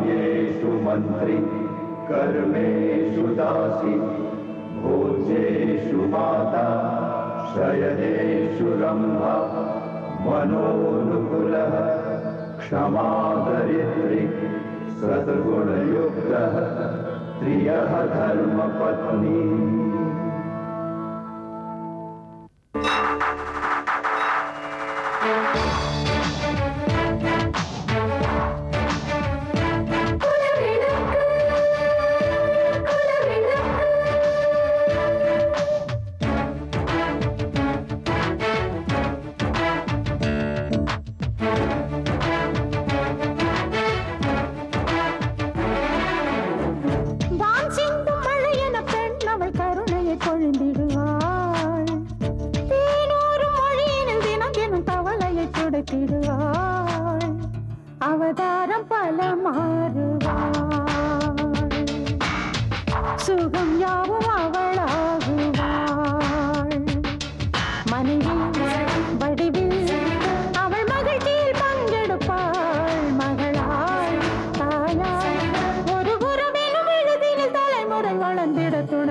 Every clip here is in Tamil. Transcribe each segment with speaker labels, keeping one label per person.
Speaker 1: कार्येषु मन्त्री कर्मेषु दासी भोज्येषु माता शयनेषु रम्भा मनोनुकुलः क्षमादरिद्रि सद्गुणयुक्तः त्रियः धर्मपत्नी
Speaker 2: வான் சிந்தும் மழையென பெண் அவள் கருணையை பொழிந்திடுவாள் தேனூரும் மொழியினில் தினம் தினம் தவளையை துடைத்திடுவாள் அவதாரம் பல மாறுவாள் சுகம் யாவும் அவளாகுவாள் மனைவி வடிவில் அவள் மகிழ்ச்சியில் பங்கெடுப்பாள் மகளாள் தாயாள் ஒரு குரமெனும் எழுதினில் தலைமுறை வளர்ந்திட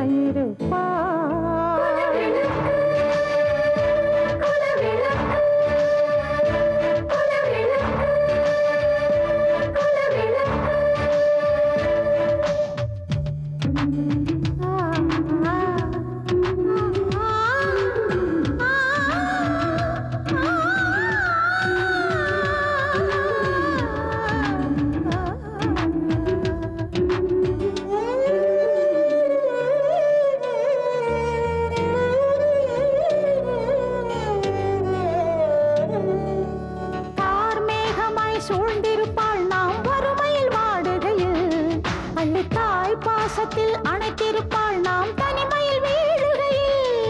Speaker 2: தார்மேகமாய் சூழ்ந்திருப்பாள் நாம் வறுமையில் வாடுகையில் அள்ளித்தாய் பாசத்தில் அணைத்திருப்பாள் நாம் தனிமையில் வீழுகையில்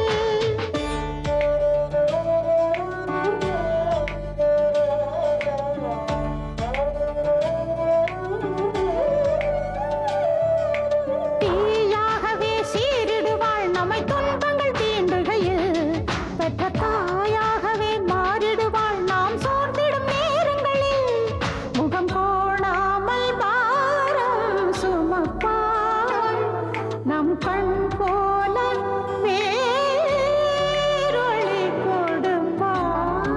Speaker 2: தீயாகவே சீரிடுவாள் நம்மை துன்பங்கள் தீண்டுகையில் பெற்ற தாயாகவே மாறிடுவாள் நாம் சோர்ந்திடும் நேரங்களில் முகம் கோணாமல் பாரம் சுமப்பாள் நம் கண் போல வேரொளி கொடுப்பாள்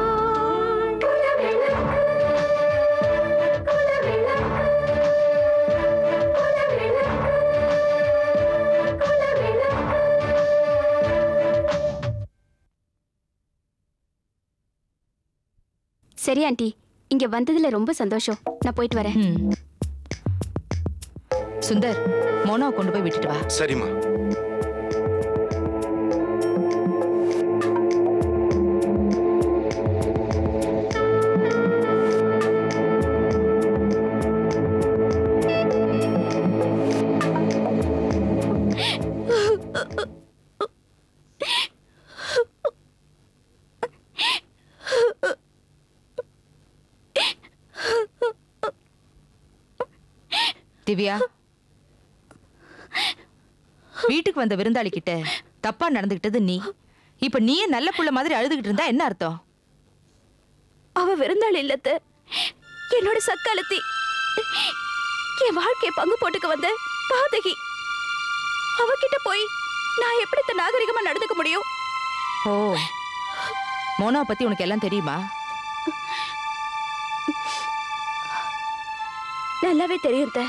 Speaker 3: சரி ஆண்டி இங்க வந்ததுல ரொம்ப சந்தோஷம் நான் போயிட்டு வரேன்
Speaker 4: ம். சுந்தர் மோனாவை கொண்டு போய் விட்டுட்டு வா
Speaker 5: சரிம்மா
Speaker 4: திவ்யா வீட்டுக்கு வந்த விருந்தாளி கிட்ட தப்பா நடந்துகிட்டது நீ இப்ப நீயே நல்ல புள்ள மாதிரி அழுதுகிட்டு இருந்தா என்ன அர்த்தம்
Speaker 3: அவ விருந்தாளி இல்லத்த என்னோட சக்காலத்தி என் வாழ்க்கையை பங்கு போட்டுக்க வந்த பாதகி அவகிட்ட போய் நான் எப்படி இந்த நாகரிகமா நடந்துக்க முடியும்
Speaker 4: ஓ மோனாவை பத்தி உனக்கு எல்லாம் தெரியுமா
Speaker 3: நல்லாவே தெரியும் அத்தை.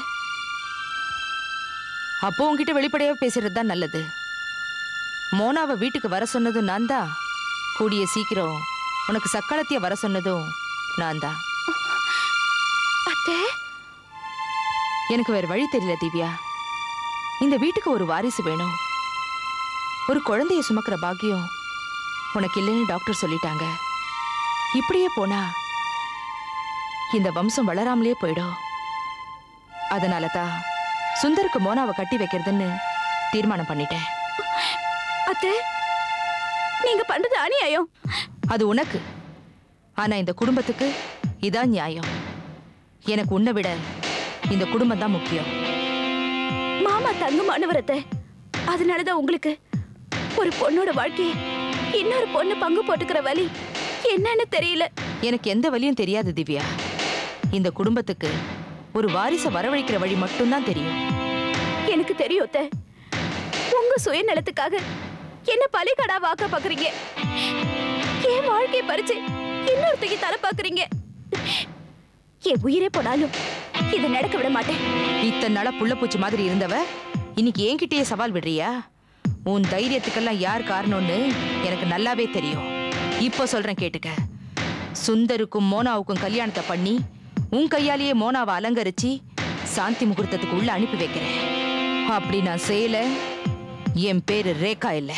Speaker 4: அப்போ உன்கிட்ட வெளிப்படையா பேசுறது தான் நல்லது மோனாவை வீட்டுக்கு வர சொன்னதும் நான் தான் கூடிய சீக்கிரம் உனக்கு சக்களத்திய வர சொன்னதும் நான் தான்
Speaker 3: அத்தை
Speaker 4: எனக்கு வேற வழி தெரியல திவ்யா இந்த வீட்டுக்கு ஒரு வாரிசு வேணும் ஒரு குழந்தைய சுமக்கிற பாக்கியம் உனக்கு இல்லைன்னு டாக்டர் சொல்லிட்டாங்க இப்படியே போனா இந்த வம்சம் வளராமலே போயிடும் அதனால தான் சுந்தருக்கு மோனாவை கட்டி வைக்கிறதுன்னு தீர்மானம் பண்ணிட்டேன்
Speaker 3: அத்தை நீங்க பண்றது அநியாயம்
Speaker 4: அது உனக்கு ஆனா இந்த குடும்பத்துக்கு இதான் நியாயம் எனக்கு உன்னை விட இந்த குடும்பம் தான் முக்கியம்
Speaker 3: மாமா தங்கமானவர் அத்தை அதனாலதான் உங்களுக்கு ஒரு பொண்ணோட வாழ்க்கையை இன்னொரு பொண்ணு பங்கு போட்டுக்கிற வழி என்னன்னு தெரியல
Speaker 4: எனக்கு எந்த வழியும் தெரியாது திவ்யா இந்த குடும்பத்துக்கு ஒரு வாரிசை வரவழைக்கிற வழி மட்டும்தான் தெரியும்
Speaker 3: எனக்கு தெரியும் அத்தை. உங்க சுயநலத்துக்காக என்ன பலிகடா வாக்க பாக்குறீங்க என் வாழ்க்கையை பறிச்சு இன்னொருத்தைக்கு தலை பாக்குறீங்க என் உயிரே போனாலும் இதை நடக்க விட மாட்டேன்
Speaker 4: இத்தனை நாளா புள்ளப்பூச்சி மாதிரி இருந்தவ இன்னைக்கு என்கிட்டயே சவால் விடுறியா உன் தைரியத்துக்கெல்லாம் யார் காரணம்னு எனக்கு நல்லாவே தெரியும் இப்போ சொல்றேன் கேட்டுக்க சுந்தருக்கும் மோனாவுக்கும் கல்யாணத்தை பண்ணி உன் கையாலேயே மோனாவை அலங்கரிச்சு சாந்தி முகூர்த்தத்துக்கு உள்ள அனுப்பி வைக்கிறேன் அப்படி நான் செய்யல என் பேரு ரேகா இல்லை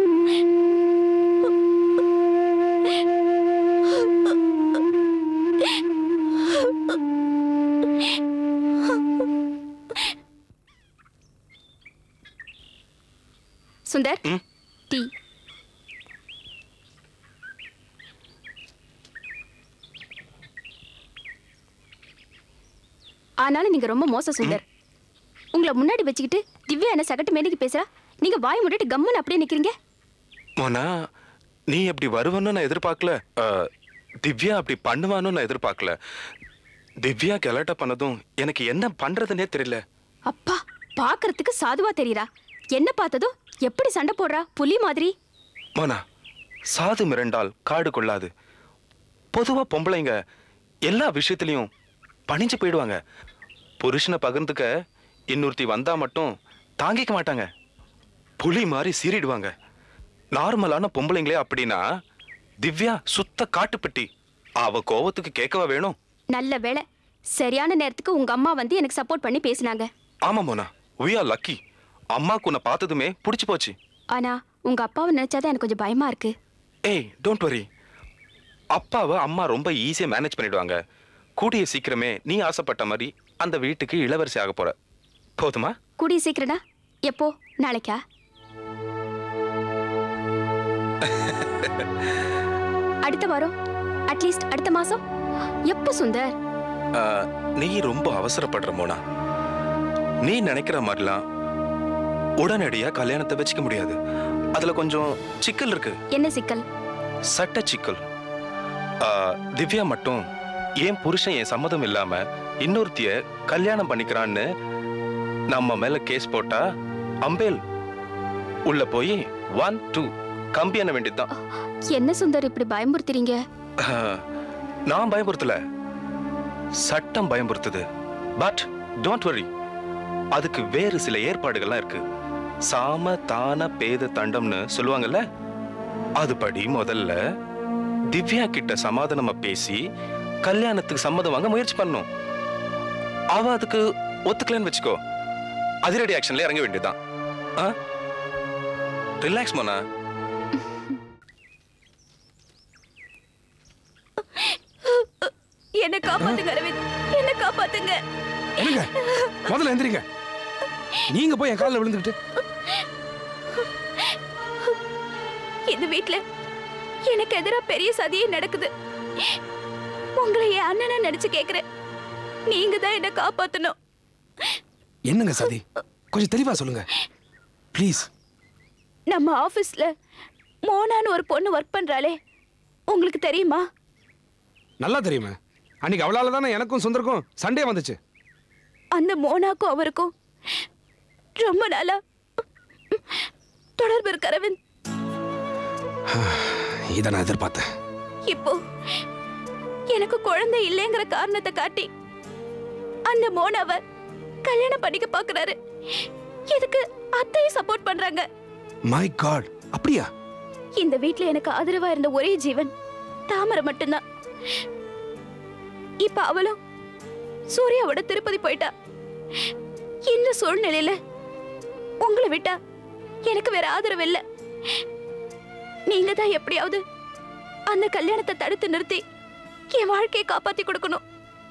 Speaker 3: சுந்தர்
Speaker 5: ம்?
Speaker 3: டீ ஆனாலும் நீங்க ரொம்ப மோசம் சுந்தர் உங்களை முன்னாடி வச்சுக்கிட்டு திவ்யா என்ன சகட்டு மேனிக்கு பேசுறா நீங்க வாய் மூடிட்டு கம்முன்னு அப்படியே நிக்கிறீங்க
Speaker 5: மோனா நீ அப்படி வருவன்னு நான் எதிர்பார்க்கல அஹ், திவ்யா அப்படி பண்ணுவான்னு நான் எதிர்பார்க்கல திவ்யா கலாட்டா பண்ணதும் எனக்கு என்ன பண்றதுன்னே தெரியல
Speaker 3: அப்பா பார்க்கறதுக்கு சாதுவா தெரியறா என்ன பார்த்ததும் எப்படி சண்டை போடுறா புலி மாதிரி
Speaker 5: மோனா சாது மிரண்டால் காடு கொள்ளாது பொதுவா பொம்பளைங்க எல்லா விஷயத்திலையும் பணிஞ்சு போயிடுவாங்க புருஷனை பகிர்ந்துக்க இன்னொருத்தி வந்தா மட்டும் தாங்கிக்க மாட்டாங்க புலி மாதிரி சீறிடுவாங்க நார்மலான பொம்பளைங்களே அப்படின்னா திவ்யா சுத்த காட்டுப்பட்டி அவ கோவத்துக்கு கேட்கவா வேணும்
Speaker 3: நல்ல வேளை சரியான நேரத்துக்கு உங்க அம்மா வந்து எனக்கு சப்போர்ட் பண்ணி பேசினாங்க
Speaker 5: ஆமா மோனா we are லக்கி அம்மாக்கு உன்னை பார்த்ததுமே பிடிச்சு போச்சு
Speaker 3: ஆனா உங்க அப்பாவை நினைச்சாதான் எனக்கு கொஞ்சம் பயமா இருக்கு
Speaker 5: ஏய் டோன்ட் வரி அப்பாவை அம்மா ரொம்ப ஈஸியா மேனேஜ் பண்ணிடுவாங்க கூடிய சீக்கிரமே நீ ஆசைப்பட்ட மாதிரி அந்த வீட்டுக்கு இளவரசி ஆக போற போதுமா
Speaker 3: கூடிய சீக்கிரம்னா எப்போ நாளைக்கா அடுத்த வாரம் அட்லீஸ்ட் அடுத்த மாசம் எப்போ சுந்தர்
Speaker 5: ஆஹ், நீ ரொம்ப அவசரப்படுற மோனா நீ நினைக்கிற மாதிரிலாம் உடனடியா கல்யாணத்தை வச்சுக்க முடியாது அதுல கொஞ்சம் சிக்கல் இருக்கு
Speaker 3: என்ன சிக்கல்
Speaker 5: சட்ட சிக்கல் ஆஹ், திவ்யா மட்டும் ஏன் புருஷன் என் சம்மதம் இல்லாம இன்னொருத்திய கல்யாணம் பண்ணிக்கிறான்னு நம்ம மேல கேஸ் போட்டா அம்பேல் உள்ள போய் ஒன் டூ கம்பி என்ன வேண்டியதுதான்
Speaker 3: என்ன சுந்தர் இப்படி பயமுறுத்துறீங்க
Speaker 5: ஆஹ், நான் பயமுறுத்தல சட்டம் பயமுறுத்துது பட் டோன்ட் வரி அதுக்கு வேறு சில ஏற்பாடுகள்லாம் இருக்கு சாம தான பேத தண்டம்னு சொல்லுவாங்கல்ல அதுபடி முதல்ல திவ்யா கிட்ட சமாதானமா பேசி கல்யாணத்துக்கு சம்மதம் வாங்க முயற்சி பண்ணும் அவ அதுக்கு ஒத்துக்கலன்னு வச்சுக்கோ அதிரடி ஆக்ஷன்ல இறங்க வேண்டியதுதான் ரிலாக்ஸ் மோனா
Speaker 3: என்ன காப்பாத்துங்க அரவிந்த் என்ன காப்பாத்துங்க
Speaker 6: என்னங்க முதல்ல எந்திரிங்க நீங்க போய் என் காலில் விழுந்துக்கிட்டு
Speaker 3: இந்த வீட்ல எனக்கு எதிரா பெரிய சதியே நடக்குது உங்களை என் அண்ணனா நினைச்சு கேக்குறேன் நீங்க தான் என்ன காப்பாத்தணும்
Speaker 6: என்னங்க சதி கொஞ்சம் தெளிவா சொல்லுங்க ப்ளீஸ்
Speaker 3: நம்ம ஆபீஸ்ல மோனான்னு ஒரு பொண்ணு ஒர்க் பண்றாளே உங்களுக்கு தெரியுமா
Speaker 6: நல்லா தெரியுமே அன்னைக்கு அவளால தானே எனக்கும் சுந்தருக்கும் சண்டே வந்துச்சு
Speaker 3: அந்த மோனாக்கும் அவருக்கும் ரொம்ப நாளா தொடர்பு இருக்கு அரவிந்த்
Speaker 6: இதை நான் எதிர்பார்த்தேன்
Speaker 3: இப்போ எனக்கு குழந்தை இல்லைங்கிற காரணத்தை காட்டி அந்த மோனாவ கல்யாணம் பண்ணிக்க பாக்குறாரு இதுக்கு அத்தையும் சப்போர்ட் பண்றாங்க
Speaker 6: மை காட் அப்படியா
Speaker 3: இந்த வீட்ல எனக்கு ஆதரவா இருந்த ஒரே ஜீவன் தாமரை மட்டும்தான் இப்ப அவளும் சூர்யாவோட திருப்பதி போயிட்டா இந்த சூழ்நிலையில உங்களை விட்டா எனக்கு வேற ஆதரவு இல்ல நீங்க தான் எப்படியாவது அந்த கல்யாணத்தை தடுத்து நிறுத்தி என் வாழ்க்கையை காப்பாத்தி கொடுக்கணும்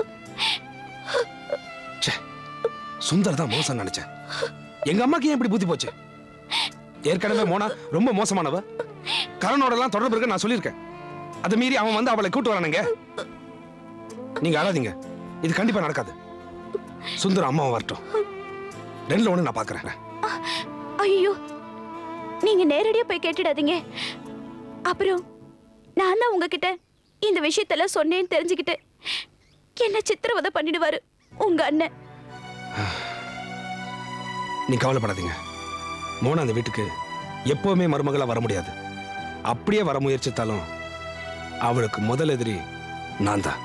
Speaker 6: ச்சே சுந்தர் தான் மோசம் நினைச்சேன் எங்க அம்மாக்கு ஏன் இப்படி புத்தி போச்சு ஏற்கனவே மோனா ரொம்ப மோசமானவ கரணோட எல்லாம் தொடர்பு இருக்கு நான் சொல்லியிருக்கேன் அதை மீறி அவன் வந்து அவளை கூட்டு வரானுங்க நீங்க அழாதீங்க இது கண்டிப்பா நடக்காது சுந்தர் அம்மாவும் வரட்டும் ரெண்டுல ஒண்ணு நான் பாக்குறேன்
Speaker 3: ஐயோ நீங்க நேரடியா போய் கேட்டுடாதீங்க அப்புறம் நான் தான் உங்ககிட்ட இந்த விஷயத்தெல்லாம் சொன்னேன்னு தெரிஞ்சுக்கிட்டு என்ன சித்திரவதை பண்ணிடுவாரு உங்க அண்ணன்
Speaker 6: நீ கவலைப்படாதீங்க மோனா அந்த வீட்டுக்கு எப்பவுமே மருமகளா வர முடியாது அப்படியே வர முயற்சித்தாலும் அவளுக்கு முதல் எதிரி நான் தான்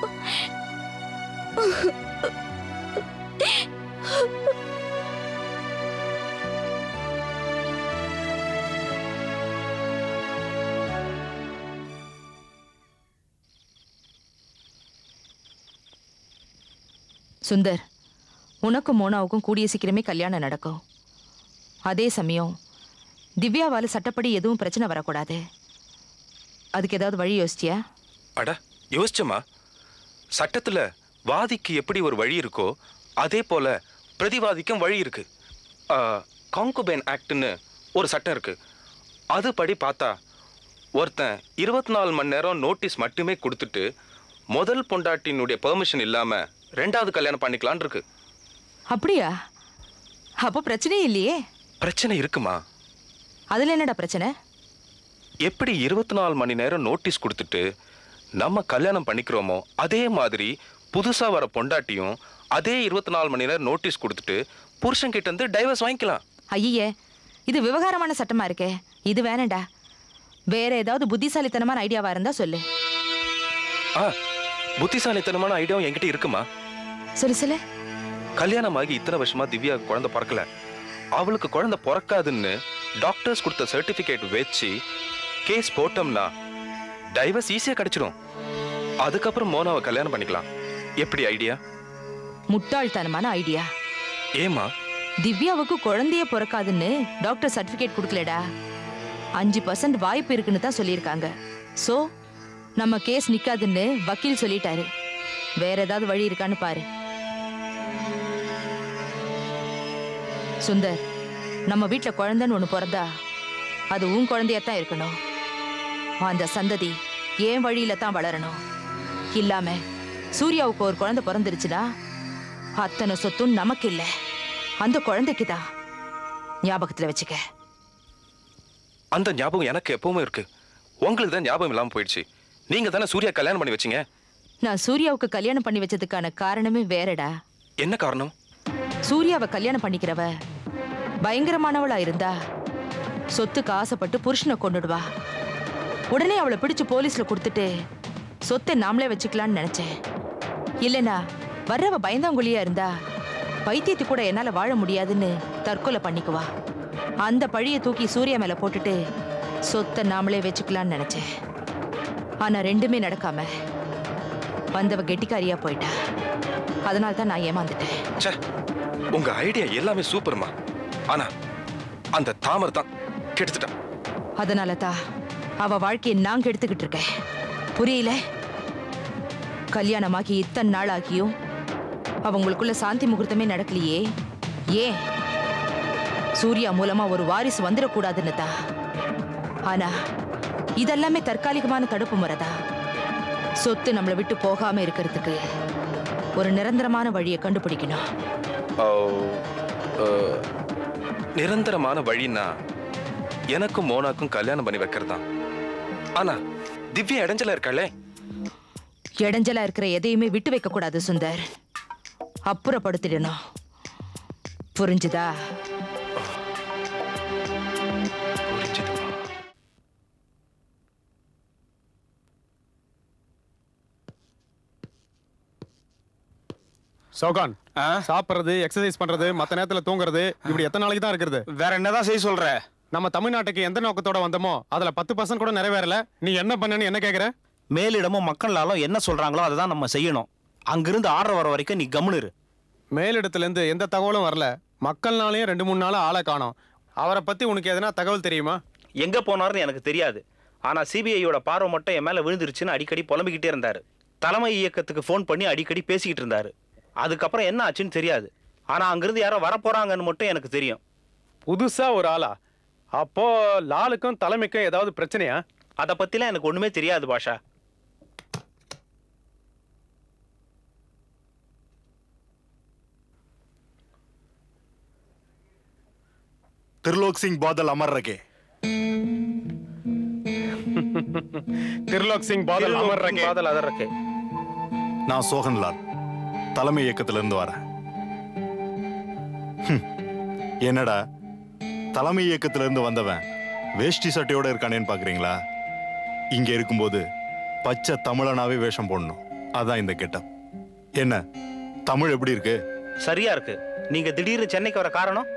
Speaker 4: சுந்தர் உனக்கும் மோனாவுக்கும் கூடிய சீக்கிரமே கல்யாணம் நடக்கும் அதே சமயம் திவ்யாவால சட்டப்படி எதுவும் பிரச்சனை வரக்கூடாது அதுக்கு ஏதாவது வழி யோசிச்சியா
Speaker 5: அட யோசிச்சமா சட்டத்துல வாதிக்கு எப்படி ஒரு வழி இருக்கோ அதே போல பிரதிவாதிக்கும் வழி இருக்கு காங்குபேன் ஆக்ட்னு ஒரு சட்டம் இருக்கு அது படி பார்த்தா ஒருத்தன் இருபத்தி நாலு மணி நேரம் நோட்டீஸ் மட்டுமே கொடுத்துட்டு முதல் பொண்டாட்டினுடைய பெர்மிஷன் இல்லாம ரெண்டாவது கல்யாணம் பண்ணிக்கலான் இருக்கு
Speaker 4: அப்படியா அப்போ பிரச்சனையே இல்லையே
Speaker 5: பிரச்சனை இருக்குமா
Speaker 4: அதுல என்னடா பிரச்சனை
Speaker 5: எப்படி இருபத்தி நாலு மணி நேரம் நோட்டீஸ் கொடுத்துட்டு நம்ம கல்யாணம் பண்ணிக்கிறோமோ அதே மாதிரி புதுசா வர பொண்டாட்டியும் அதே இருபத்தி நாலு மணி நேரம் நோட்டீஸ் கொடுத்துட்டு புருஷன் கிட்ட இருந்து டைவர்ஸ் வாங்கிக்கலாம்
Speaker 4: ஐயே இது விவகாரமான சட்டமா இருக்கே இது வேணாம்டா வேற ஏதாவது புத்திசாலித்தனமான ஐடியாவா இருந்தா சொல்லு
Speaker 5: ஆ புத்திசாலித்தனமான ஐடியாவும் என்கிட்ட இருக்குமா
Speaker 4: சொல்லு சொல்லு
Speaker 5: கல்யாணமாகி இத்தனை வருஷமா திவ்யா குழந்தை பிறக்கல அவளுக்கு குழந்தை பிறக்காதுன்னு டாக்டர்ஸ் கொடுத்த சர்டிபிகேட் வச்சு கேஸ் போட்டோம்னா டைவர்ஸ் ஈஸியா கிடைச்சிடும் அதுக்கப்புறம் மோனாவை கல்யாணம் பண்ணிக்கலாம் எப்படி ஐடியா
Speaker 4: முட்டாள்தனமான ஐடியா
Speaker 5: ஏமா
Speaker 4: திவ்யாவுக்கு குழந்தைய பிறக்காதுன்னு டாக்டர் சர்டிபிகேட் கொடுக்கலடா அஞ்சு பர்சன்ட் வாய்ப்பு இருக்குன்னு தான் சொல்லியிருக்காங்க சோ நம்ம கேஸ் நிக்காதுன்னு வக்கீல் சொல்லிட்டாரு வேற ஏதாவது வழி இருக்கான்னு பாரு சுந்தர் நம்ம வீட்ல குழந்தைன்னு ஒண்ணு பிறந்தா அது உன் குழந்தையத்தான் இருக்கணும் அந்த சந்ததி ஏன் வழியில தான் வளரணும் இல்லாம சூர்யாவுக்கு ஒரு குழந்தை பிறந்துருச்சுன்னா அத்தனை சொத்தும் நமக்கு இல்ல அந்த குழந்தைக்கு தான் ஞாபகத்துல வச்சுக்க
Speaker 5: அந்த ஞாபகம் எனக்கு எப்பவுமே இருக்கு உங்களுக்கு தான் ஞாபகம் இல்லாம போயிடுச்சு நீங்க தானே சூர்யா கல்யாணம் பண்ணி வச்சீங்க
Speaker 4: நான் சூர்யாவுக்கு கல்யாணம் பண்ணி வச்சதுக்கான காரணமே வேறடா
Speaker 5: என்ன காரணம்
Speaker 4: சூர்யாவை கல்யாணம் பண்ணிக்கிறவ பயங்கரமானவளா இருந்தா சொத்துக்கு ஆசைப்பட்டு புருஷனை கொண்டுடுவா உடனே அவளை பிடிச்சு போலீஸ்ல கொடுத்துட்டு சொத்தை நாமளே வச்சுக்கலாம்னு நினைச்சேன் இல்லனா வர்றவ பயந்தாங்குழியா இருந்தா பைத்தியத்து கூட என்னால வாழ முடியாதுன்னு தற்கொலை பண்ணிக்குவா அந்த பழிய தூக்கி சூர்யா மேல போட்டுட்டு சொத்தை நாமளே வச்சுக்கலாம்னு நினைச்சேன் ஆனா ரெண்டுமே நடக்காம வந்தவ கெட்டிக்காரியா போயிட்டா அதனால தான் நான் ஏமாந்துட்டேன்
Speaker 5: ச்சே உங்க ஐடியா எல்லாமே சூப்பர்மா ஆனா அந்த தாமர் தான் கெடுத்துட்டான்
Speaker 4: அதனால தான் அவ வாழ்க்கையை நான் கெடுத்துக்கிட்டு இருக்கேன் புரியல கல்யாணமாகி இத்தனை நாள் ஆகியும் அவங்களுக்குள்ள சாந்தி முகூர்த்தமே நடக்கலையே ஏன் சூர்யா மூலமா ஒரு வாரிசு வந்துடக்கூடாதுன்னு தான் ஆனா இதெல்லாமே தற்காலிகமான தடுப்பு முறைதான் சொத்து நம்மளை விட்டு போகாம இருக்கிறதுக்கு ஒரு நிரந்தரமான வழியை கண்டுபிடிக்கணும்
Speaker 5: ஓ, அஹ், நிரந்தரமான வழின்னா எனக்கும் மோனாக்கும் கல்யாணம் பண்ணி வைக்கிறது தான் ஆனா திவ்யா இடைஞ்சல இருக்காளே
Speaker 4: இடைஞ்சலா இருக்கிற எதையுமே விட்டு வைக்க கூடாது சுந்தர் அப்புறப்படுத்திடணும் புரிஞ்சுதா
Speaker 5: புரிஞ்சுதுமா
Speaker 7: சௌகான் சாப்பிடுறது எக்ஸசைஸ் பண்றது மத்த நேரத்துல தூங்குறது இப்படி எத்தனை நாளைக்கு தான் இருக்கிறது
Speaker 8: வேற என்னதான் செய்ய சொல்ற
Speaker 7: நம்ம தமிழ்நாட்டுக்கு எந்த நோக்கத்தோட வந்தோமோ அதுல பத்து பர்சன்ட் கூட நிறைவேறல நீ என்ன பண்ணன்னு என்ன கேக்குற
Speaker 8: மேலிடமும் மக்களாலும் என்ன சொல்றாங்களோ அதை தான் நம்ம செய்யணும் அங்கிருந்து ஆர்டர் வர வரைக்கும் நீ கம்முனு இரு
Speaker 7: மேலிடத்துல இருந்து எந்த தகவலும் வரல மக்கள்னாலையும் ரெண்டு மூணு நாளா ஆளை காணோம் அவரை பத்தி உனக்கு எதனா தகவல் தெரியுமா
Speaker 8: எங்க போனாருன்னு எனக்கு தெரியாது ஆனா சிபிஐயோட பார்வை மட்டும் என் மேல விழுந்துருச்சுன்னு அடிக்கடி புலம்பிக்கிட்டே இருந்தாரு தலைமை இயக்கத்துக்கு ஃபோன் பண்ணி அடிக்கடி பேசிக்கிட்டு இருந்தாரு அதுக்கப்புறம் என்ன ஆச்சுன்னு தெரியாது ஆனா அங்கிருந்து யாரோ வரப்போறாங்கன்னு மட்டும் எனக்கு தெரியும்
Speaker 7: புதுசா ஒரு ஆளா அப்போ லாலுக்கும் தலைமைக்கும் ஏதாவது பிரச்சனையா
Speaker 8: அதை பத்திலாம் எனக்கு ஒண்ணுமே தெரியாது பாஷா
Speaker 9: त्रिलोक सिंह बादल अमर रखे
Speaker 7: திருலோக் சிங் பாதல் அமர் ரங்கே
Speaker 8: பாதல் அதர் ரகே
Speaker 9: நான் சோகன்லால் தலைமை இயக்கத்துல இருந்து வரேன் ஹம். என்னடா தலைமை இயக்கத்துல இருந்து வந்தவன் வேஷ்டி சட்டையோட இருக்கானேன்னு பாக்குறீங்களா இங்க இருக்கும்போது பச்சை தமிழனாவே வேஷம் போடணும் அதான் இந்த கெட்டப் என்ன தமிழ் எப்படி இருக்கு
Speaker 8: சரியா இருக்கு நீங்க திடீர்னு சென்னைக்கு வர காரணம்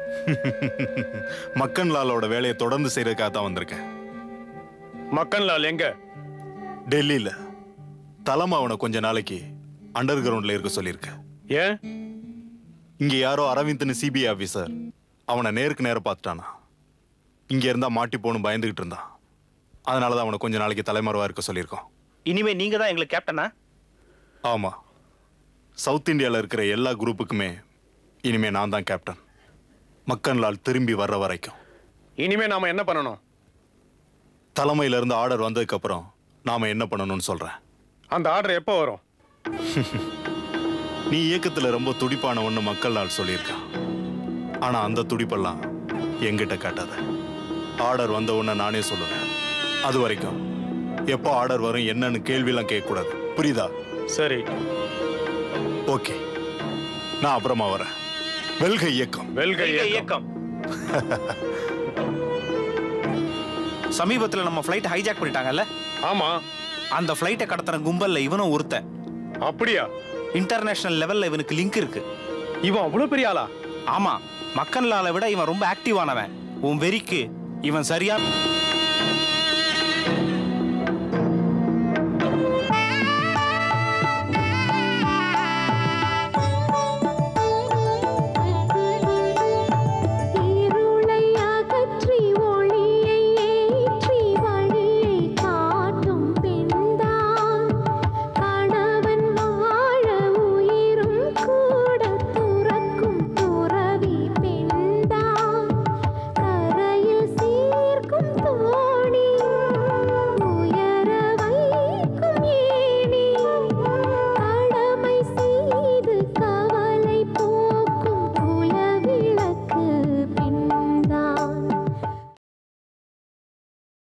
Speaker 9: மக்கன்லாலோட வேலையை தொடர்ந்து செய்யறதுக்காக தான் வந்திருக்கேன்
Speaker 7: மக்கன்லால் எங்க
Speaker 9: டெல்லியில தலைமை அவனை கொஞ்ச நாளைக்கு அண்டர் கிரவுண்ட்ல இருக்க சொல்லியிருக்கேன்
Speaker 7: ஏன்
Speaker 9: இங்க யாரோ அரவிந்த்னு சிபிஐ ஆபீசர் அவனை நேருக்கு நேர பார்த்துட்டானா இங்க இருந்தா மாட்டி போன்னு பயந்துகிட்டு இருந்தான் அதனால தான் அவனை கொஞ்ச நாளைக்கு தலைமறைவா இருக்க சொல்லியிருக்கோம்
Speaker 8: இனிமே நீங்க தான் எங்களுக்கு கேப்டனா
Speaker 9: ஆமா சவுத் இந்தியால இருக்கிற எல்லா குரூப்புக்குமே இனிமே நான் தான் கேப்டன் மக்கன்லால் திரும்பி வர்ற வரைக்கும்
Speaker 7: இனிமே நாம என்ன பண்ணணும்
Speaker 9: தலைமையில இருந்து ஆர்டர் வந்ததுக்கு அப்புறம் நாம என்ன பண்ணணும்னு சொல்றேன்
Speaker 7: அந்த ஆர்டர் எப்போ வரும்
Speaker 9: நீ இயக்கத்துல ரொம்ப துடிப்பான ஒண்ணு மக்கள் நாள் சொல்லியிருக்கான் ஆனா அந்த துடிப்பெல்லாம் என்கிட்ட காட்டாத ஆர்டர் வந்த உடனே நானே சொல்லுவேன் அது வரைக்கும் எப்போ ஆர்டர் வரும் என்னன்னு கேள்வியெல்லாம் கேட்கக்கூடாது புரியுதா
Speaker 7: சரி
Speaker 9: ஓகே நான் அப்புறமா வரேன் வெல்க இயக்கம்
Speaker 7: வெல்க
Speaker 8: வெல்க
Speaker 7: இயக்கம்
Speaker 8: இயக்கம்
Speaker 10: சமீபத்துல நம்ம ஃப்ளைட் ஹைஜாக் பண்ணிட்டாங்கல்ல
Speaker 7: ஆமா
Speaker 10: அந்த ஃப்ளைட்டை கடத்துற கும்பல்ல இவனும் ஒருத்தன்
Speaker 7: அப்படியா
Speaker 10: இன்டர்நேஷனல் லெவல்ல இவனுக்கு லிங்க் இருக்கு
Speaker 7: இவன் அவ்வளவு பெரிய ஆளா
Speaker 10: ஆமா மக்கன்லாலை விட இவன் ரொம்ப ஆக்டிவானவன் உன் வெறிக்கு இவன் சரியான